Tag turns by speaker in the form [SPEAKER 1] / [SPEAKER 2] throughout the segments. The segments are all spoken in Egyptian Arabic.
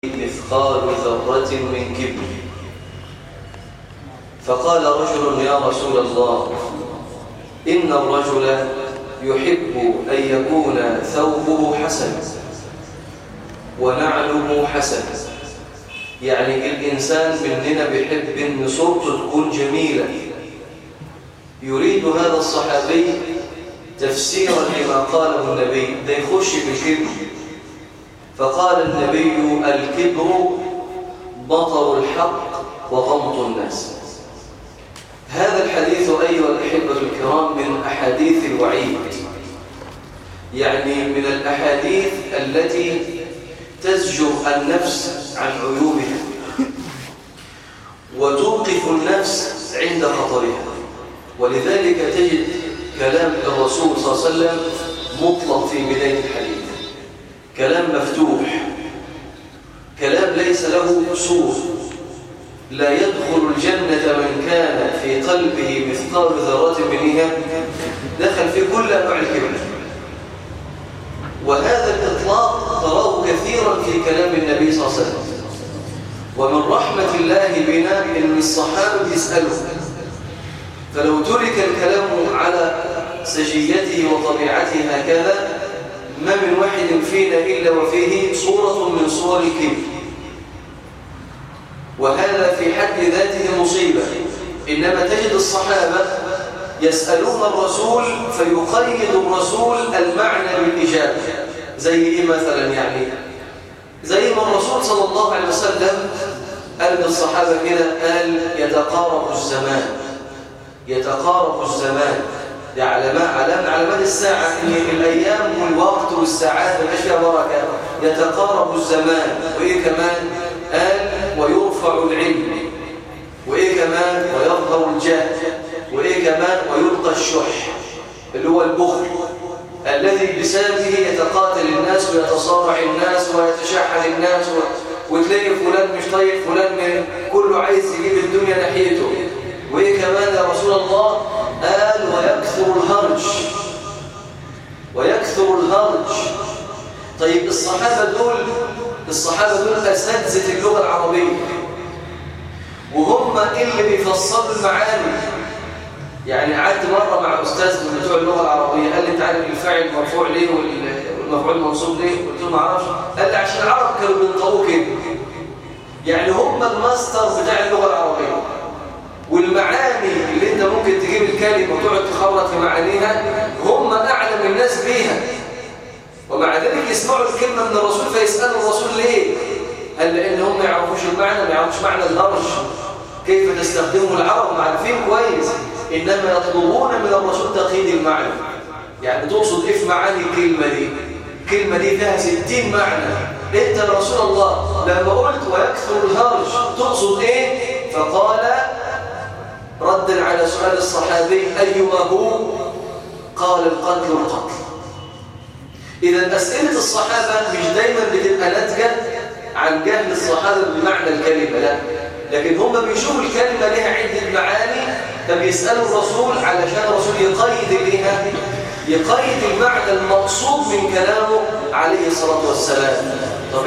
[SPEAKER 1] مثقال ذرة من كبر فقال رجل يا رسول الله إن الرجل يحب أن يكون ثوبه حسن ونعله حسن يعني الإنسان مننا بيحب أن صورته تكون جميلة يريد هذا الصحابي تفسيرا لما قاله النبي ده يخش بالكبر فقال النبي الكبر بطر الحق وغمط الناس هذا الحديث أيها الأحبة الكرام من أحاديث الوعيد يعني من الأحاديث التي تزجر النفس عن عيوبها وتوقف النفس عند خطرها ولذلك تجد كلام الرسول صلى الله عليه وسلم مطلق في بداية الحديث كلام مفتوح كلام ليس له سور لا يدخل الجنة من كان في قلبه مثقال ذرة منها دخل في كل أنواع الكبر وهذا الإطلاق تراه كثيرا في كلام النبي صلى الله عليه وسلم ومن رحمة الله بنا إن الصحابة يسألوا فلو ترك الكلام على سجيته وطبيعته هكذا ما من واحد فينا إلا وفيه صورة من صور الكبر وهذا في حد ذاته مصيبة إنما تجد الصحابة يسألون الرسول فيقيد الرسول المعنى بالإجابة زي إيه مثلا يعني زي ما الرسول صلى الله عليه وسلم قال للصحابة كده قال يتقارب الزمان يتقارب الزمان دي علامات علامة علامات الساعة إن الأيام والوقت والساعات مش فيها بركة يتقارب الزمان وإيه كمان قال ويرفع العلم وإيه كمان ويظهر الجهل وإيه كمان ويلقى الشح اللي هو البخل الذي بسببه يتقاتل الناس ويتصارع الناس ويتشحن الناس و... وتلاقي فلان مش طيب فلان من كله عايز يجيب الدنيا ناحيته وإيه كمان يا رسول الله قال ويكثر الهرج ويكثر الهرج طيب الصحابة دول الصحابة دول أساتذة اللغة العربية وهم اللي بيفصلوا المعاني يعني قعدت مرة مع أستاذ من بتوع اللغة العربية قال لي أنت عارف الفاعل مرفوع ليه والمفعول منصوب ليه؟ قلت له ما اعرفش قال لي عشان العرب كانوا بينطقوه كده يعني هم الماستر بتاع اللغة العربية والمعاني اللي انت ممكن تجيب الكلمة وتقعد تخرط في معانيها هم أعلم الناس بيها ومع ذلك يسمعوا الكلمة من الرسول فيسألوا الرسول ليه هل لأن هم ما يعرفوش المعنى ما يعرفوش معنى الهرج كيف تستخدمه العرب عارفين كويس إنما يطلبون من الرسول تقييد المعنى يعني تقصد إيه في معاني الكلمة دي الكلمة دي فيها ستين معنى انت يا رسول الله لما قلت ويكثر الهرج تقصد ايه فقال ردا على سؤال الصحابي أيما هو قال القتل القتل إذا أسئلة الصحابة مش دايما بتبقى ناتجة عن جهل الصحابة بمعنى الكلمة لا لكن هم بيشوفوا الكلمة لها عدة معاني فبيسألوا الرسول علشان الرسول يقيد لها يقيد المعنى المقصود من كلامه عليه الصلاة والسلام طب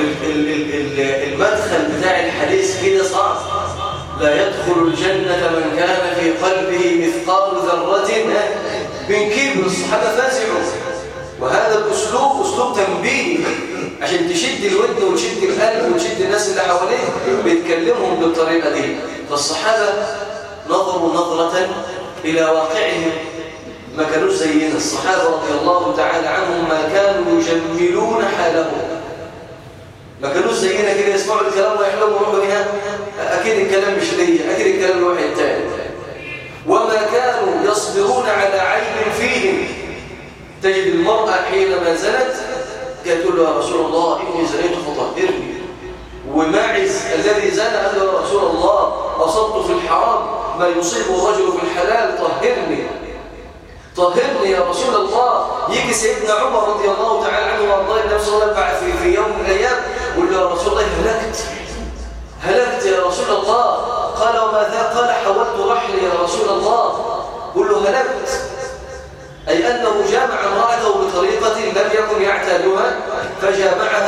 [SPEAKER 1] المدخل بتاع الحديث كده صعب لا يدخل الجنة من كان في قلبه مثقال ذرة من كبر الصحابة فازعوا وهذا الأسلوب أسلوب تنبيه عشان تشد الود وتشد القلب وتشد الناس اللي حواليه بيتكلمهم بالطريقة دي فالصحابة نظروا نظرة إلى واقعهم ما كانوش زينا الصحابة رضي الله تعالى عنهم ما كانوا يجملون حالهم ما كانوش زينا كده يسمعوا الكلام ويحلموا روحوا هنا أكيد الكلام مش ليا أكيد الكلام لواحد تاني وما كانوا يصبرون على عيب فيهم تجد المرأة حينما زنت تقول له يا رسول الله إني زنيت فطهرني وماعز الذي زنى قال له يا رسول الله أصبت في الحرام ما يصيب الرجل في الحلال طهرني طهرني يا رسول الله يجي سيدنا عمر رضي الله تعالى عنه وارضاه النبي صلى الله عليه وسلم في, في يوم من الايام يقول له يا رسول الله هلكت هلكت يا رسول الله قال وماذا قال حولت رحلي يا رسول الله قل له هلكت أي أنه جامع امرأته بطريقة لم يكن يعتادها فجامعها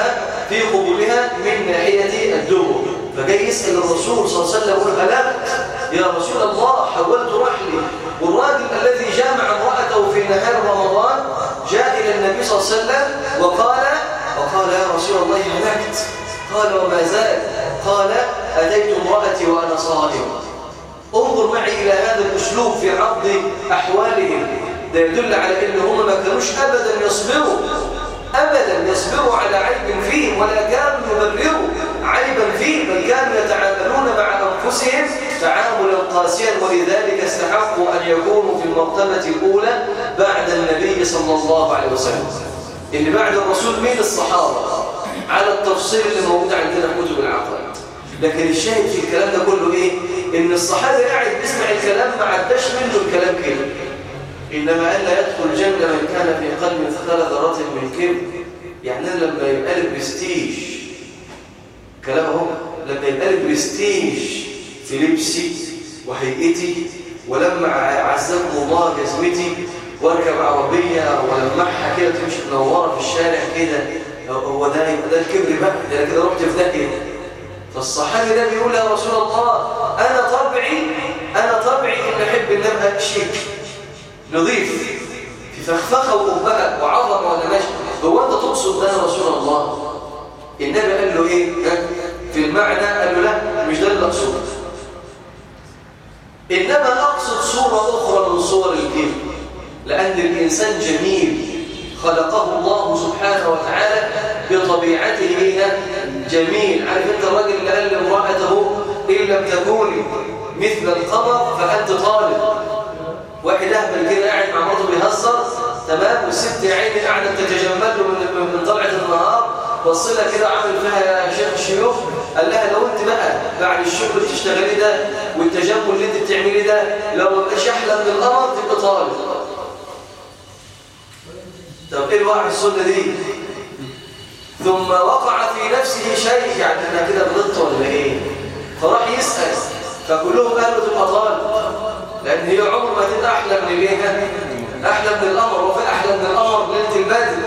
[SPEAKER 1] في قبولها من ناحية الدبر فجاي يسأل الرسول صلى الله عليه وسلم يقول هلكت يا رسول الله حولت رحلي والراجل الذي جامع امرأته في نهار رمضان جاء إلى النبي صلى الله عليه وسلم وقال وقال يا رسول الله هلكت قال وما زال قال أتيت امرأتي وأنا صائم انظر معي إلى هذا الأسلوب في عرض أحوالهم ده يدل على أن هم ما كانوش أبدا يصبروا أبدا يصبروا على عيب فيه ولا كانوا يبرروا عيبا فيه بل كانوا يتعاملون مع أنفسهم تعاملا قاسيا ولذلك استحقوا أن يكونوا في المرتبة الأولى بعد النبي صلى الله عليه وسلم اللي بعد الرسول مين الصحابة على التفصيل اللي موجود عندنا في كتب العقائد لكن الشاهد في الكلام ده كله ايه ان الصحابي قاعد بيسمع الكلام ما عداش منه الكلام كده انما قال لا يدخل الجنه من كان في قلب مثقال ذره من كبر يعني أنا لما يبقى لي برستيج كلام اهو لما يبقى لي برستيج في لبسي وهيئتي ولما عزكم الله جزمتي واركب عربيه ولمعها كده تمشي منوره في الشارع كده هو ده يبقى ده الكبر بقى ده أنا كده رحت في داهيه فالصحابي ده بيقول يا رسول الله انا طبعي انا طبعي ان احب ان ابقى شيك نظيف في فخفخه وقبهه وعظمه ولا ماشي هو انت تقصد ده يا رسول الله النبي قال له ايه في المعنى قال له لا مش ده اللي اقصده انما اقصد صوره اخرى من صور الكبر لان الانسان جميل خلقه الله سبحانه وتعالى بطبيعته هي جميل عارف انت الراجل اللي قال لامرأته إن لم تكوني مثل القمر فأنت طالب واحد أهبل كده قاعد مع مراته بيهزر تمام والست يا عيني قاعدة تتجمل له من, من طلعة النهار بصلها كده عامل فيها يا شيخ الشيوخ قال لها لو انت بقى بعد الشغل اللي تشتغلي ده والتجمل اللي انت بتعملي ده لو ما بقاش احلى من القمر تبقى طالب طب ايه الوعي السنه دي ثم وقع في نفسه شيء يعني انا كده غلطت ولا ايه فراح يسال فكلهم قالوا تبقى طالب لان هي عمر ما تبقى احلى من الايه احلى من القمر وفي احلى من القمر ليله البدر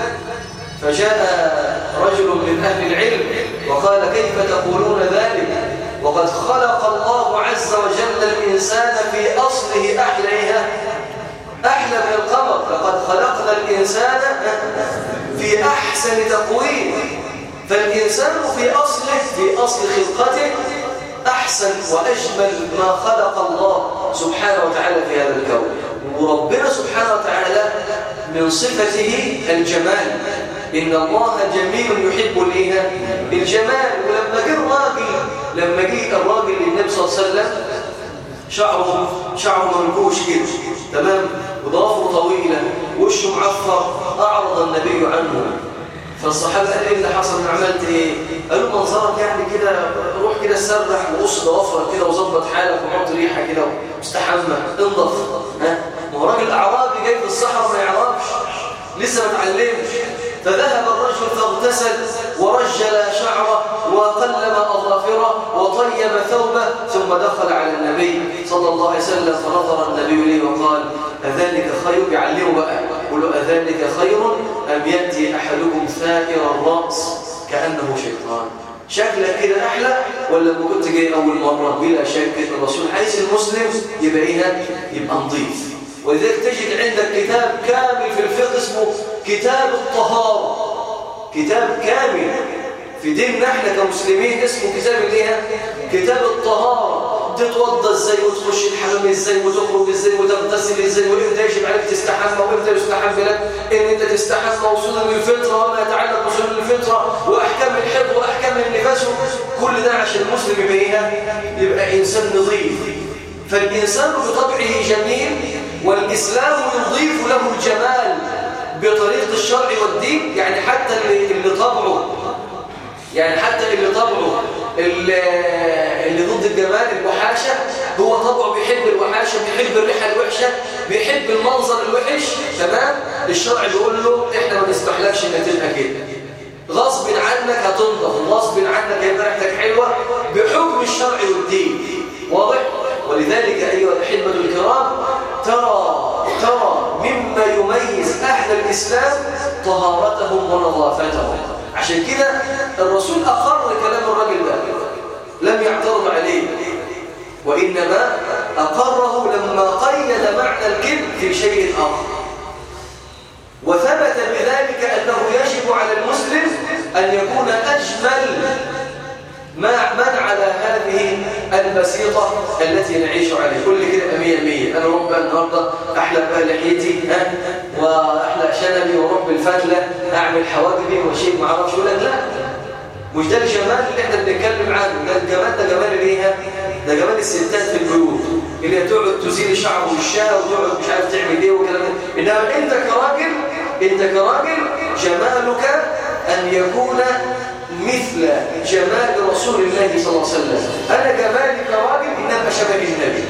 [SPEAKER 1] فجاء رجل من اهل العلم وقال كيف تقولون ذلك وقد خلق الله عز وجل الانسان في اصله احلى احلى من القمر لقد خلقنا الانسان في احسن تقويم فالانسان في اصله في اصل خلقته احسن واجمل ما خلق الله سبحانه وتعالى في هذا الكون وربنا سبحانه وتعالى من صفته الجمال إن الله جميل يحب الايه الجمال ولما جه الراجل لما جه الراجل للنبي صلى الله عليه وسلم شعره شعره منكوش كده تمام وضوافره طويله وشه معفر اعرض النبي عنه فالصحابه قال ايه اللي حصل عملت ايه قالوا منظرك يعني كده روح كده سرح وقص ضوافرك كده وظبط حالك وحط ريحه كده واستحمى انضف ها ما هو راجل اعرابي جاي في الصحراء ما يعرفش لسه ما اتعلمش فذهب الرجل فاغتسل ورجل شعره وقلم أظافره وطيب ثوبه ثم دخل على النبي صلى الله عليه وسلم فنظر النبي لي وقال أذلك خير يعلمه بقى يقول له أذلك خير أم يأتي أحدكم ثائر الرأس كأنه شيطان شكلك كده أحلى ولا لما كنت جاي أول مرة بلا شك الرسول عايز المسلم يبقى إيه يبقى نظيف ولذلك تجد عندك كتاب كامل في الفقه اسمه كتاب الطهارة كتاب كامل في ديننا احنا كمسلمين اسمه كتاب الايه كتاب الطهارة تتوضى ازاي وتخش الحمام ازاي وتخرج ازاي وتغتسل ازاي وامتى يجب عليك تستحمى وامتى يستحب لك ان انت تستحمى وصولا للفطره وما يتعلق بصول الفطره واحكام الحب واحكام النفاس كل ده عشان المسلم يبقى يبقى انسان نظيف فالانسان بطبعه جميل والاسلام يضيف له الجمال بطريق الشرع والدين يعني حتى اللي, اللي طبعه يعني حتى اللي طبعه اللي, اللي ضد الجمال الوحاشة هو طبعه بيحب الوحاشة بيحب الريحة الوحشة بيحب المنظر الوحش تمام الشرع بيقول له احنا ما نسمحلكش انك تبقى كده غصب عنك هتنضف غصب عنك هيبقى ريحتك حلوة بحكم الشرع والدين واضح ولذلك ايها الاحبه الكرام ترى ترى مما يميز اهل الاسلام طهارتهم ونظافتهم عشان كده الرسول أقر كلام الراجل ده لم يعترض عليه وإنما أقره لما قيد معنى الكذب في شيء آخر وثبت بذلك أنه يجب على المسلم أن يكون أجمل ما من على هذه البسيطة التي نعيش عليها كل كده مية مية أنا رب النهاردة أحلى بقى لحيتي ها وأحلى شنبي ورب الفتلة أعمل حواجبي وشيء ما أعرفش ولا لا مش ده الجمال اللي احنا بنتكلم عنه ده الجمال ده جمال الايه ده جمال الستات في البيوت اللي هي تقعد تزيل شعر وشها وتقعد مش عارف تعمل ايه وكلام ده انما انت كراجل انت كراجل جمالك ان يكون مثل جمال رسول الله صلى الله عليه وسلم انا جمالي كراجل انما شبه النبي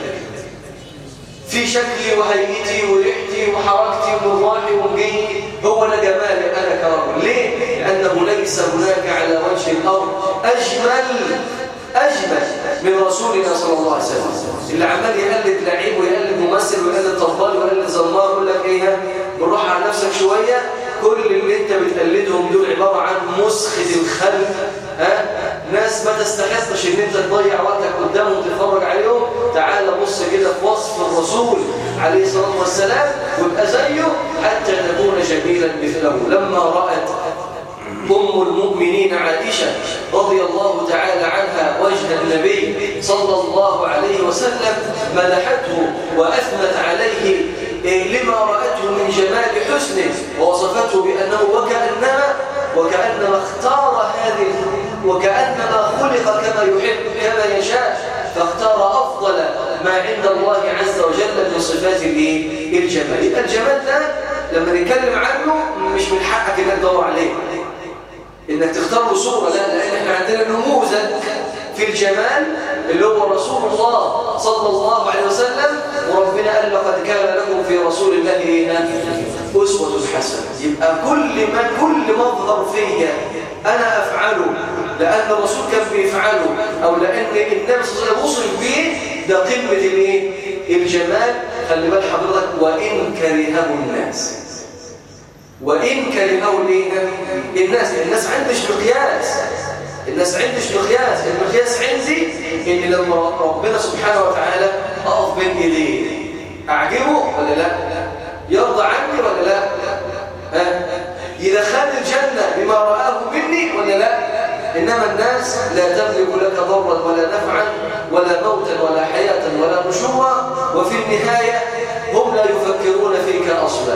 [SPEAKER 1] في شكلي وهيئتي وريحتي وحركتي ومروحي ومجيئي هو ده جمالي انا كرجل ليه لانه ليس هناك على وجه الارض اجمل اجمل من رسولنا صلى الله عليه وسلم اللي عمال يقلد لعيب ويقلد ممثل ويقلد طبال ويقلد زمار يقول لك ايه بالروح على نفسك شويه كل اللي انت بتقلدهم دول عباره عن مسخه الخلق ها ناس ما تستحقش ان انت تضيع وقتك قدامهم وتتفرج عليهم تعال بص كده في وصف الرسول عليه الصلاه والسلام وابقى زيه حتى تكون جميلا مثله لما رات ام المؤمنين عائشه رضي الله تعالى عنها وجه النبي صلى الله عليه وسلم مدحته واثنت عليه لما راته من جمال حسنه ووصفته بانه وكانما وكانما اختار هذه وكأنما خلق كما يحب كما يشاء فاختار أفضل ما عند الله عز وجل من صفات الجمال الجمال ده لما نتكلم عنه مش من حقك انك تدور عليه انك تختار له صورة لا لان احنا عندنا نموذج في الجمال اللي هو رسول الله صلى الله عليه وسلم وربنا قال لقد كان لكم في رسول الله أسوة حسنة يبقى كل ما كل مظهر فيا أنا أفعله لأن الرسول كان بيفعله أو لأن النبي صلى الله عليه وسلم وصف به ده قمة الايه؟ الجمال خلي بال حضرتك وإن كرهه الناس وإن كرهه الناس الناس عندش مقياس الناس عندش مقياس المقياس عندي إن لما ربنا سبحانه وتعالى أقف بين إيديه أعجبه ولا لا يرضى عني ولا لا ها يدخلني الجنة بما رآه مني ولا لا إنما الناس لا تملك لك ضرا ولا نفعا ولا موتا ولا حياة ولا نشورا وفي النهاية هم لا يفكرون فيك أصلا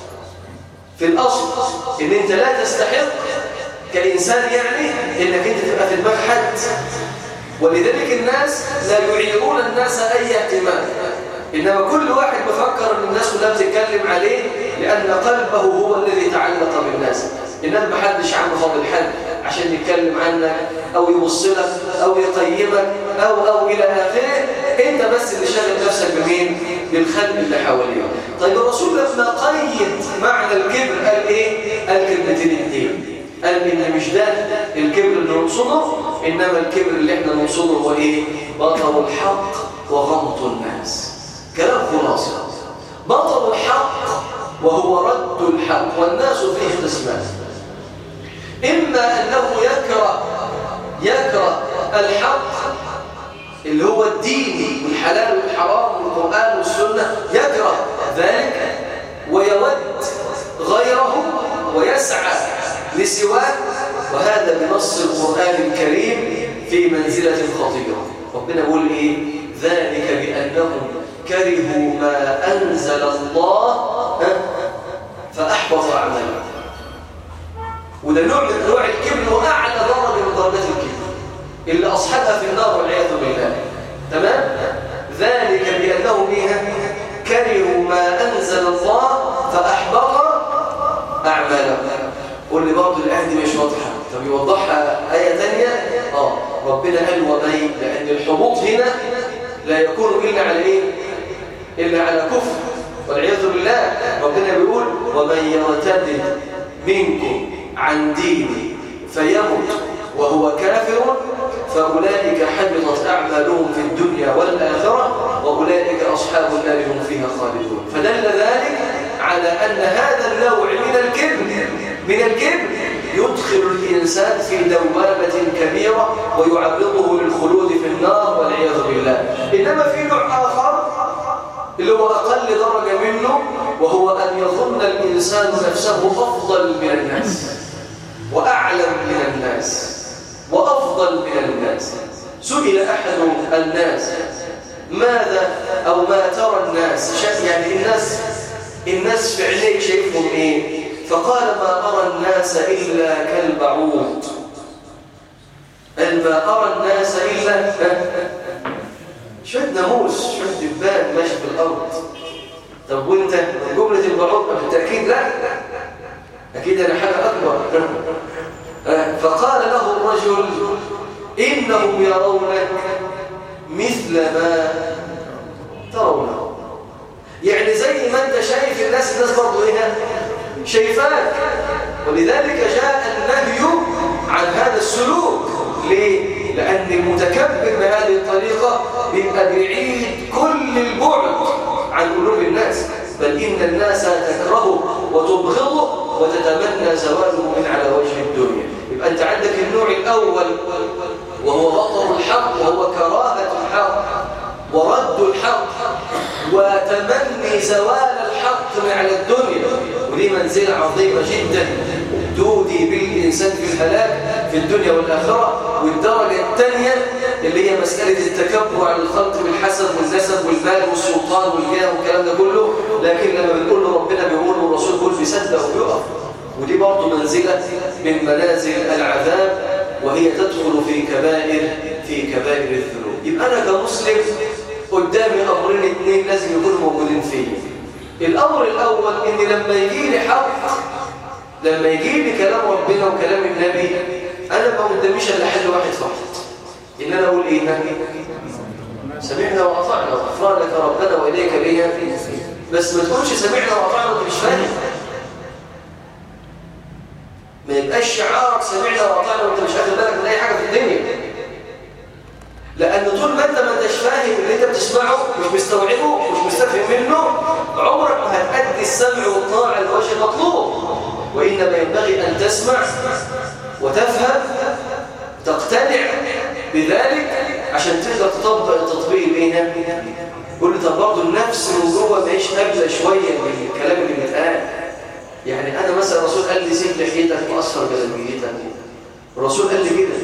[SPEAKER 1] في الأصل إن أنت لا تستحق كإنسان يعني إنك أنت تبقى في دماغ حد ولذلك الناس لا يعيرون الناس أي اهتمام إنما كل واحد بفكر أن الناس كلها بتتكلم عليه لأن قلبه هو الذي تعلق بالناس إنما محدش عنده فضل حد عشان يتكلم عنك أو يوصلك أو يقيمك أو أو إلى آخره أنت بس اللي شاغل نفسك بمين؟ بالخلق اللي حواليه طيب الرسول لما قيد معنى الكبر قال إيه؟ قال كلمتين اثنين قال إن مش ده الكبر اللي نقصده إنما الكبر اللي احنا نقصده هو إيه؟ بطر الحق وغمط الناس كلام خلاصة بطل الحق وهو رد الحق والناس فيه قسمان إما أنه يكره يكره الحق اللي هو الدين والحلال والحرام والقرآن والسنة يكره ذلك ويود غيره ويسعى لسواه وهذا بنص القرآن الكريم في منزلة خطيرة ربنا يقول إيه ذلك بأنهم كرهوا ما أنزل الله فأحبط أعمالهم وده نوع من أنواع الكبر وأعلى درجة من درجات الكبر اللي أصحابها في النار والعياذ بالله تمام؟ ذلك بأنهم إيه؟ كرهوا ما أنزل الله فأحبط أعمالهم قول لي برضه الآية دي مش واضحة طب يوضحها آية ثانية آه ربنا قال ومن لأن الحبوط هنا لا يكون إلا على إيه؟ إلا على كفر والعياذ بالله ربنا بيقول ومن يرتد منكم عن دينه فيمت وهو كافر فأولئك حبطت أعمالهم في الدنيا والآخرة وأولئك أصحاب النار هم فيها خالدون فدل ذلك على أن هذا النوع من الكبر من الكبر يدخل الإنسان في دوامة كبيرة ويعرضه للخلود في النار والعياذ بالله إنما في نوع آخر اللي هو أقل درجة منه وهو أن يظن الإنسان نفسه أفضل من الناس وأعلم من الناس وأفضل من الناس سئل أحد الناس ماذا أو ما ترى الناس يعني الناس الناس في عينيك شايفهم إيه فقال ما أرى الناس إلا كالبعوض ما أرى الناس إلا شوية ناموس شوية دبان ماشي في الأرض طب وانت جملة البعوض بالتأكيد لا أكيد أنا حاجة أكبر فقال له الرجل إنهم يرونك مثل ما ترونه يعني زي ما انت شايف الناس الناس برضه ايه شايفاك ولذلك جاء النهي عن هذا السلوك ليه؟ لأن المتكبر بهذه الطريقة بيبقى بعيد كل البعد عن قلوب الناس بل إن الناس تكرهه وتبغضه وتتمنى زواله من على وجه الدنيا يبقى أنت عندك النوع الأول وهو بطر الحق وهو كراهة الحق ورد الحق وتمني زوال الحق من على الدنيا ودي منزلة عظيمة جدا تودي بالإنسان في الهلاك في الدنيا والآخرة والدرجة الثانية اللي هي مسألة التكبر على الخلق بالحسب والنسب والمال والسلطان والجاه والكلام ده كله لكن لما بنقول له ربنا بيقول له الرسول بيقول بيصدق وبيقف ودي برضه منزلة من منازل العذاب وهي تدخل في كبائر في كبائر الذنوب يبقى أنا كمسلم قدامي أمرين اثنين لازم يكونوا موجودين فيه الأمر الأول إن لما يجي لي حق لما يجي لي كلام ربنا وكلام النبي أنا ما قداميش إلا حل واحد فقط إن أنا أقول إيه سمعنا وأطعنا غفرانك ربنا وإليك ليا بس ما تقولش سمعنا وأطعنا وأنت مش فاهم ما يبقاش شعارك سمعنا وأطعنا وأنت مش واخد بالك من أي حاجة في الدنيا لأن طول ما أنت ما أنتش فاهم اللي أنت بتسمعه مش مستوعبه مش مستفهم منه عمرك ما هتأدي السمع والطاعة لوجه المطلوب وإنما ينبغي أن تسمع وتفهم تقتنع بذلك عشان تقدر تطبق التطبيق بينها قول طب برضه النفس من جوه ماهيش قابله شويه من الكلام اللي بيتقال يعني انا مثلا الرسول قال لي سيب لحيتك واصفر جلابيتك الرسول قال لي كده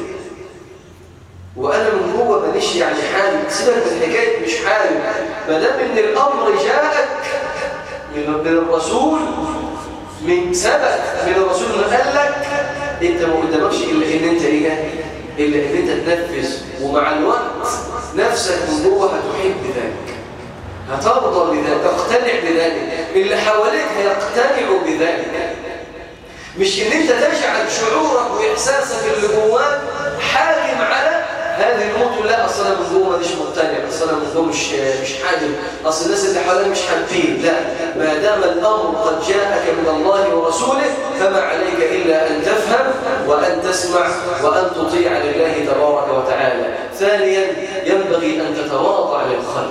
[SPEAKER 1] وانا من جوه ماليش يعني حالي سيبك من حكايه مش حالي ما دام ان الامر جاءك من الرسول من سبب من الرسول اللي قال لك انت ما قدامكش الا ان انت ايه الا ان انت تنفذ ومع الوقت نفسك من جوه هتحب ذلك هترضى بذلك تقتنع بذلك اللي حواليك هيقتنعوا بذلك مش ان انت تجعل شعورك واحساسك اللي جواك حاكم على هذه الموت لا اصل انا من جوه مش مقتنع اصل انا من جوه مش مش حاجب اصل الناس اللي حواليا مش حابين لا ما دام الامر قد جاءك من الله ورسوله فما عليك الا ان تفهم وان تسمع وان تطيع لله تبارك وتعالى ثانيا ينبغي ان تتواضع للخلق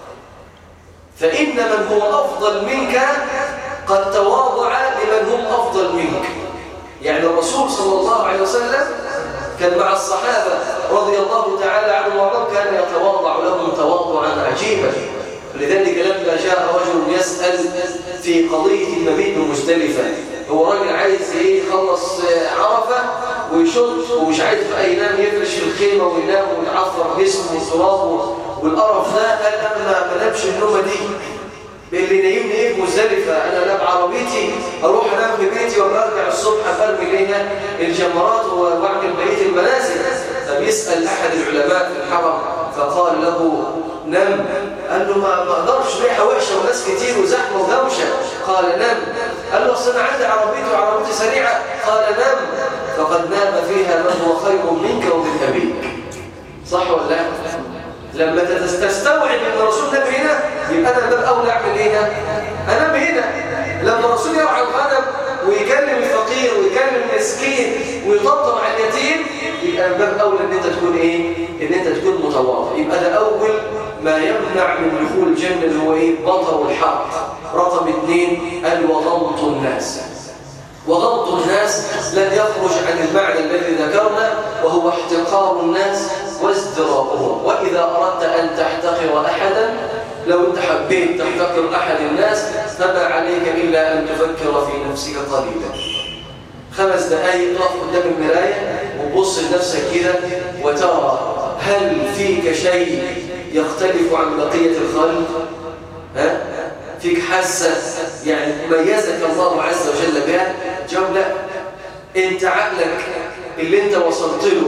[SPEAKER 1] فان من هو افضل منك قد تواضع لمن هم افضل منك يعني الرسول صلى الله عليه وسلم كان مع الصحابة رضي الله تعالى عنهم وارضاهم كان يتواضع لهم تواضعا عجيبا لذلك لما جاء رجل يسأل في قضية المبيت بمزدلفة هو راجل عايز ايه يخلص عرفة ويشط ومش عايز بقى ينام يفرش في الخيمة وينام ويعفر جسمه وترابه والقرف ده قال انا ما بنامش النومة دي اللي نايمني ايه في مزدلفه انا لا بعربيتي اروح انام في بيتي وبرجع الصبح ارمي ليها الجمرات واعمل بقيه المناسك طب يسال احد العلماء في الحرم فقال له نم قال له ما اقدرش ريحه وحشه وناس كتير وزحمه ودوشه قال نم قال له اصل انا عندي عربيتي وعربيتي سريعه قال نم فقد نام فيها من هو خير منك ومن ابيك صح ولا لا لما تستوعب ان الرسول نام هنا يبقى انا باب اولى اعمل ايه انام هنا لما الرسول يرعى الغنم ويكلم الفقير ويكلم المسكين ويطبطب على اليتيم يبقى باب اولى ان انت تكون ايه ان انت تكون متواضع يبقى ده اول ما يمنع من دخول الجنه اللي هو ايه بطر الحق رقم اثنين قال وغمط الناس وغض الناس لن يخرج عن المعنى الذي ذكرنا وهو احتقار الناس وازدراؤهم وإذا أردت أن تحتقر أحدا لو أنت حبيت تحتقر أحد الناس فما عليك إلا أن تفكر في نفسك قليلا خمس دقائق تقف قدام المراية وبص لنفسك كده وترى هل فيك شيء يختلف عن بقية الخلق؟ ها؟ فيك حاسة يعني ميزك الله عز وجل بها؟ جاوب لا انت عقلك اللي انت وصلت له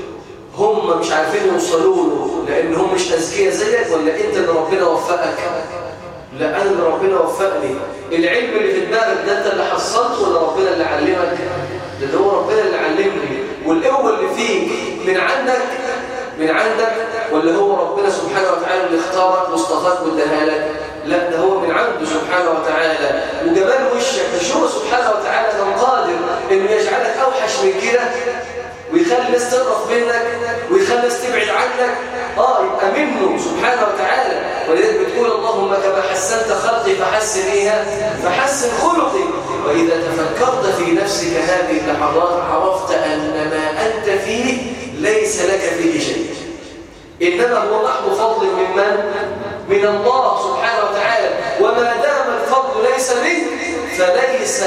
[SPEAKER 1] هم مش عارفين يوصلوا له لان هم مش اذكياء زيك ولا انت اللي ربنا وفقك لا انا اللي ربنا وفقني العلم اللي في دماغك ده انت اللي حصلته ولا ربنا اللي علمك ده اللي هو ربنا اللي علمني والقوه اللي فيك من عندك من عندك ولا هو ربنا سبحانه وتعالى اللي اختارك واصطفاك واداها لك لا ده هو من عنده سبحانه وتعالى وجمال وشك مش هو سبحانه وتعالى كان قادر انه يجعلك اوحش من كده ويخلي الناس تقرف منك ويخلي الناس تبعد عنك اه يبقى منه سبحانه وتعالى ولذلك بتقول اللهم كما حسنت خلقي فحسن ايها فحسن خلقي واذا تفكرت في نفسك هذه اللحظات عرفت ان ما انت فيه ليس لك فيه شيء انما هو محض فضل من من من الله سبحانه وتعالى وما دام الفضل ليس منك فليس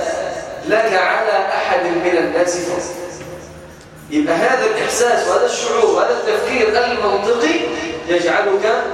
[SPEAKER 1] لك على احد من الناس فضل يبقى هذا الإحساس وهذا الشعور وهذا التفكير المنطقي يجعلك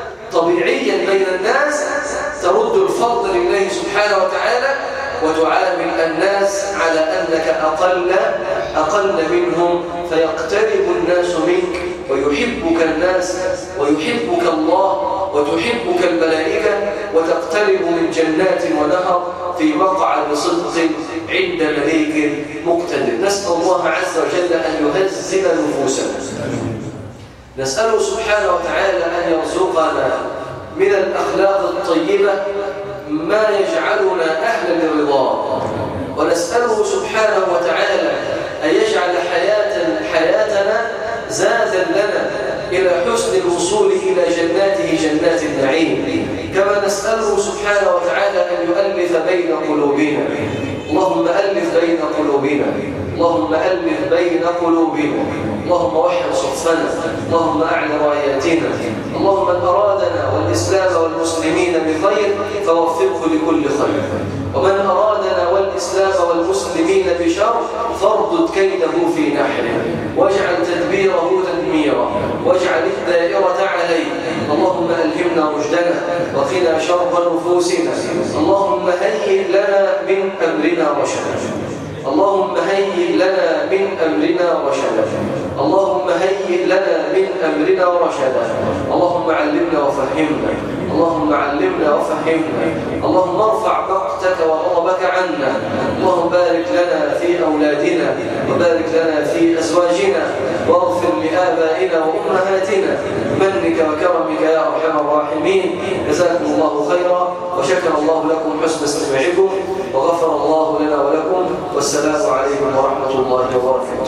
[SPEAKER 1] طبيعيا بين الناس ترد الفضل لله سبحانه وتعالى وتعامل الناس على أنك أقل أقل منهم فيقترب الناس منك ويحبك الناس ويحبك الله وتحبك الملائكة وتقترب من جنات ونهر في مقعد صدق عند مليك مقتدر نسأل الله عز وجل أن يهزم نفوسنا نسأله سبحانه وتعالى أن يرزقنا من الأخلاق الطيبة ما يجعلنا أهلا للرضا ونسأله سبحانه وتعالى أن يجعل حياة حياتنا زادا لنا إلى حسن الوصول إلى جناته جنات النعيم كما نسأله سبحانه وتعالى أن يؤلف بين قلوبنا اللهم ألف بين قلوبنا اللهم ألف بين قلوبنا اللهم وحد صفنا اللهم أعلى راياتنا اللهم من أرادنا والإسلام والمسلمين بخير فوفقه لكل خير ومن أرادنا والإسلام والمسلمين بشر فاردد كيده في نحره واجعل تدبيره تدميرا واجعل الدائرة عليه اللهم ألهمنا رشدنا وقنا شر نفوسنا اللهم هيئ لنا من أمرنا رشدا اللهم هيئ لنا من أمرنا رشدا اللهم هيئ لنا من أمرنا رشدا اللهم علمنا وفهمنا اللهم علمنا وفهمنا اللهم ارفع مقتك وغضبك عنا اللهم بارك لنا في أولادنا وبارك لنا في أزواجنا واغفر لآبائنا وأمهاتنا منك وكرمك يا أرحم الراحمين جزاكم الله خيرا وشكر الله لكم حسن استماعكم وغفر الله لنا ولكم والسلام عليكم ورحمة الله وبركاته